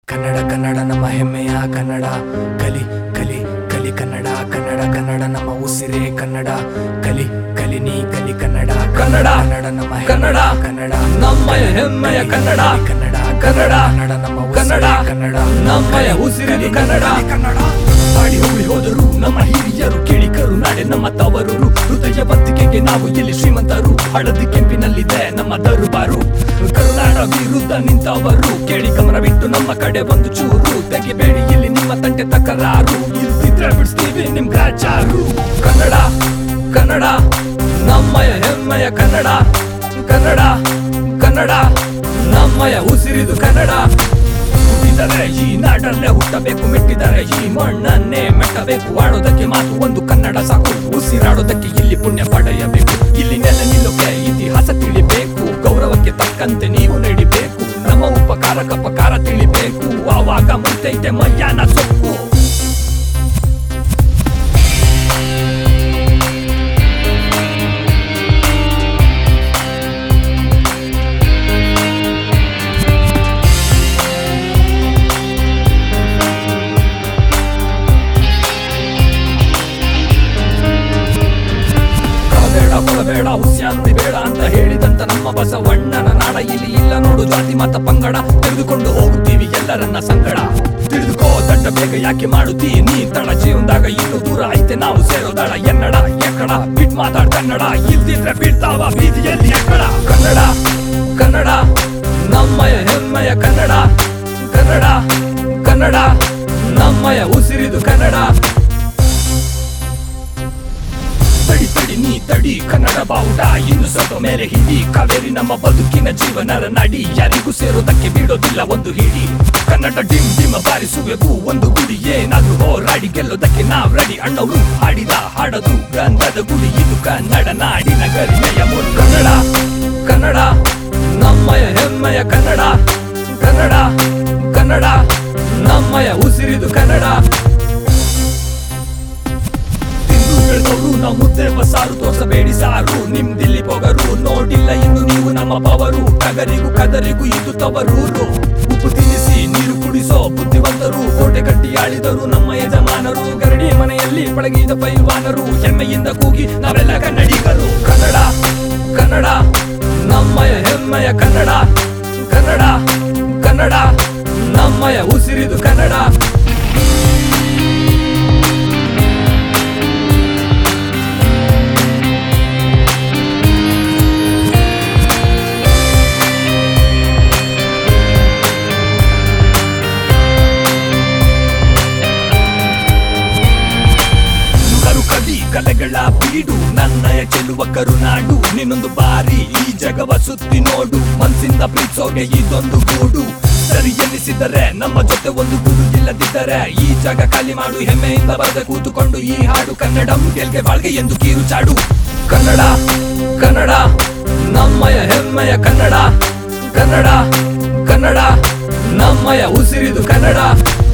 ಕನ್ನಡ ಕನ್ನಡ ನಮ್ಮ ಹೆಮ್ಮೆಯ ಕನ್ನಡ ಕಲಿ ಕಲಿ ಕಲಿ ಕನ್ನಡ ಕನ್ನಡ ಕನ್ನಡ ನಮ್ಮ ಉಸಿರೇ ಕನ್ನಡ ಕಲಿ ಕಲಿ ನೀ ಕಲಿ ಕನ್ನಡ ಕನ್ನಡ ಕನ್ನಡ ನಮ್ಮ ಕನ್ನಡ ಕನ್ನಡ ನಮ್ಮಯ ಹೆಮ್ಮೆಯ ಕನ್ನಡ ಕನ್ನಡ ಕನ್ನಡ ಕನ್ನಡ ನಮ್ಮ ಉಸಿರೇ ಕನ್ನಡ ಕನ್ನಡ ನಮ್ಮಯ ಉಸಿರಿದು ಕನ್ನಡ ಕನ್ನಡ ಬಾಡಿ ಹೋಗಿ ಹೋದರು ನಮ್ಮ ಹಿರಿಯರು ಕೇಳಿಕರು ನಾಡೆ ನಮ್ಮ ತವರೂರು ಹೃದಯ ಬತ್ತಿಗೆಗೆ ನಾವು ಇಲ್ಲಿ ಶ್ರೀಮಂತರು ಹಳದಿ ಕೆಂಪಿನಲ್ಲಿದೆ ನಮ್ಮ ದರುಬಾರು ಕರುನಾಡ ವಿರುದ್ಧ ನಿಂತವರು ಕೇಳಿ ಗಮನ ಬಿಟ್ಟು ನಮ್ಮ ಕಡೆ ಒಂದು ಚೂರು ತೆಗಿಬೇಡಿ ಇಲ್ಲಿ ನಿಮ್ಮ ತಂಟೆ ತಕರಾರು ಇಲ್ದಿದ್ರೆ ಬಿಡಿಸ್ತೀವಿ ನಿಮ್ ಗ್ರಾಚಾರು ಕನ್ನಡ ಕನ್ನಡ ನಮ್ಮಯ ಹೆಮ್ಮೆಯ ಕನ್ನಡ ಕನ್ನಡ ಕನ್ನಡ ನಮ್ಮಯ ಉಸಿರಿದು ಕನ್ನಡ ಹುಟ್ಟಿದರೆ ಈ ನಾಡಲ್ಲೇ ಹುಟ್ಟಬೇಕು ಮೆಟ್ಟಿದರೆ ಈ ಮಣ್ಣನ್ನೇ ಮೆಟ್ಟಬೇಕು ಆಡೋದಕ್ಕೆ ಮಾತು ಒಂದು ಕನ್ನಡ ಸಾಕು ಉಸಿರಾಡೋದಕ್ಕೆ ಇಲ್ಲಿ ಪುಣ್ಯ ಪಡೆಯಬೇಕು ಇಲ್ಲಿ ನೆಲೆ ನಿಲ್ಲೋಕೆ ಇತಿಹಾಸ ತಿಳಿಬೇಕು ಗೌರವಕ್ಕೆ ತಕ್ಕಂತೆ ನೀವು ನಡಿಬೇಕು ನಮ್ಮ ಉಪಕಾರಕ ಪಕಾರ ತಿಳಿಬೇಕು ಆವಾಗ ಮುಂತೈತೆ ಮಯ್ಯಾನ ಸೊಕ್ಕು ಕಳಬೇಡ ಕೊಳಬೇಡ ಹುಸ್ಯಾನುಡಿ ಬೇಡ ಅಂತ ಹೇಳಿದಂತ ನಮ್ಮ ಬಸವಣ್ಣನ ನಾಡ ಇಲ್ಲಿ ಇಲ್ಲ ನೋಡು ಜಾತಿ ಮತ ಪಂಗಡ ತೆಗೆದುಕೊಂಡು ಹೋಗುತ್ತೀವಿ ಎಲ್ಲರನ್ನ ಸಂಗಡ ತಿಳಿದುಕೋ ದಡ್ಡ ಬೇಗ ಯಾಕೆ ಮಾಡುತ್ತೀ ನೀ ತಡ ಜೀವನದಾಗ ಇನ್ನು ದೂರ ಐತೆ ನಾವು ಸೇರೋದಳ ಎನ್ನಡ ಎಕ್ಕಡ ಬಿಟ್ ಮಾತಾಡ್ ಕನ್ನಡ ಇಲ್ದಿದ್ರೆ ಬಿಡ್ತಾವ ಬೀದಿಯಲ್ಲಿ ಎಕ್ಕಡ ಕನ್ನಡ ಕನ್ನಡ ನಮ್ಮಯ ಹೆಮ್ಮೆಯ ಕನ್ನಡ ಕನ್ನಡ ಕನ್ನಡ ನಮ್ಮಯ ಉಸಿರಿದು ಕನ್ನಡ ತಡಿ ತಡಿ ನೀ ತಡಿ ಕನ್ನಡ ಬಾವುಟ ಇನ್ನು ಸ್ವಲ್ಪ ಮೇಲೆ ಹಿಡಿ ಕಾವೇರಿ ನಮ್ಮ ಬದುಕಿನ ಜೀವನರ ನಡಿ ಯಾರಿಗೂ ಸೇರೋದಕ್ಕೆ ಬಿಡೋದಿಲ್ಲ ಒಂದು ಹಿಡಿ ಕನ್ನಡ ಡಿಮ್ ಡಿಮ್ ಬಾರಿಸುವೆವು ಒಂದು ಗುಡಿ ಏನಾದ್ರೂ ಹೋರಾಡಿ ಗೆಲ್ಲೋದಕ್ಕೆ ನಾವ್ ರೆಡಿ ಅಣ್ಣವರು ಹಾಡಿದ ಹಾಡದು ಗಂಧದ ಗುಡಿ ಇದು ಕನ್ನಡ ನಾಡಿನ ಗರಿಮೆಯ ಮುನ್ ಕನ್ನಡ ಕನ್ನಡ ನಮ್ಮಯ ಹೆಮ್ಮೆಯ ಕನ್ನಡ ಕನ್ನಡ ಕನ್ನಡ ನಮ್ಮಯ ಉಸಿರಿದು ಕನ್ನಡ ತಿಂದು ಬೆಳೆದವರು ನಾವು ಮುದ್ದೆ ಬಸಾರು ತೋರಿಸಬೇಡಿ ಸಾರು ನಿಮ್ದಿಲ್ಲಿ ಪೊಗರು ನೋಡಿಲ್ಲ ಇನ್ನು ನೀವು ನಮ್ಮ ಪವರು ಕಗರಿಗೂ ಕದರಿಗೂ ಇದು ತವರೂರು ಉಪ್ಪು ತಿನ್ನಿಸಿ ನೀರು ಕುಡಿಸೋ ಬುದ್ಧಿವಂತರು ಕೋಟೆ ಕಟ್ಟಿ ಆಳಿದರು ನಮ್ಮ ಯಜಮಾನರು ಗರಡಿ ಮನೆಯಲ್ಲಿ ಪಳಗಿದ ಪೈಲ್ವಾನರು ಹೆಮ್ಮೆಯಿಂದ ಕೂಗಿ ನಾವೆಲ್ಲ ಕನ್ನಡಿಗರು ಕನ್ನಡ ಕನ್ನಡ ನಮ್ಮಯ ಹೆಮ್ಮೆಯ ಕನ್ನಡ ಕನ್ನಡ ಕನ್ನಡ ನಮ್ಮಯ ಉಸಿರಿದು ಕನ್ನಡ ನುಗರು ಕವಿ ಕಲೆಗಳ ಬೀಡು ನನ್ನಯ ಚೆಲುವ ಕರುನಾಡು ನಿನ್ನೊಂದು ಬಾರಿ ಈ ಜಗವ ಸುತ್ತಿ ನೋಡು ಮನ್ಸಿಂದ ಪ್ರೀತಿಸೋಗೆ ಇದೊಂದು ಗೂಡು ಸರಿ ಎನ್ನಿಸಿದರೆ ನಮ್ಮ ಜೊತೆ ಒಂದು ಗೂಡು ಇಲ್ಲದಿದ್ದರೆ ಈ ಜಾಗ ಖಾಲಿ ಮಾಡು ಹೆಮ್ಮೆಯಿಂದ ಬರೆದ ಕೂತುಕೊಂಡು ಈ ಹಾಡು ಕನ್ನಡಂ ಗೆಲ್ಗೆ ಬಾಳ್ಗೆ ಎಂದು ಕೀರು ಚಾಡು ಕನ್ನಡ ಕನ್ನಡ ನಮ್ಮಯ ಹೆಮ್ಮೆಯ ಕನ್ನಡ ಕನ್ನಡ ಕನ್ನಡ ನಮ್ಮಯ ಉಸಿರಿದು ಕನ್ನಡ